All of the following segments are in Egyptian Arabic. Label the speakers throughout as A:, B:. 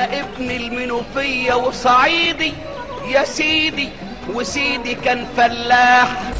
A: انا ابن المنوفية وصعيدي يا سيدي وسيدي كان فلاح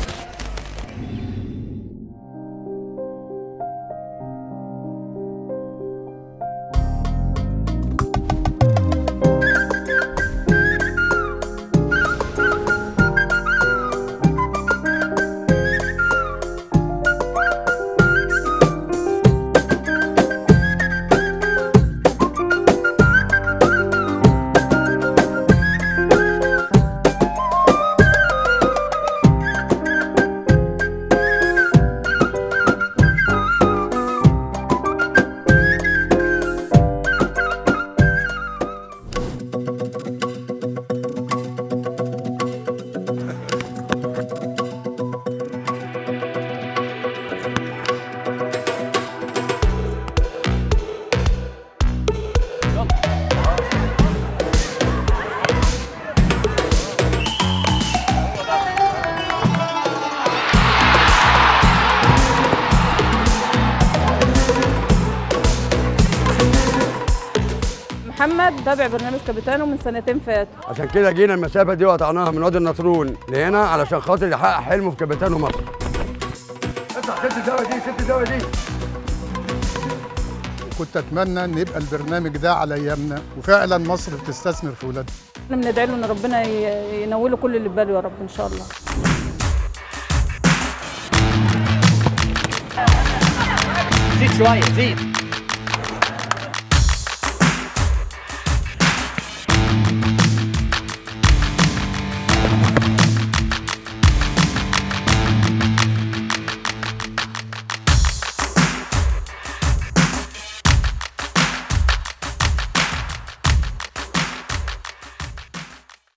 B: محمد تابع برنامج كابيتانو من سنتين فاتوا
C: عشان كده جينا المسافه دي وقطعناها من وادي النطرون لهنا علشان خاطر يحقق حلمه في كابيتانو مصر اطلع ست الزاويه دي ست الزاويه دي
D: كنت اتمنى ان يبقى البرنامج ده على ايامنا وفعلا مصر بتستثمر في ولادها
B: احنا بندعي له ان ربنا ي- ينوله كل اللي في باله يا رب ان شاء الله
E: زيد شويه زيد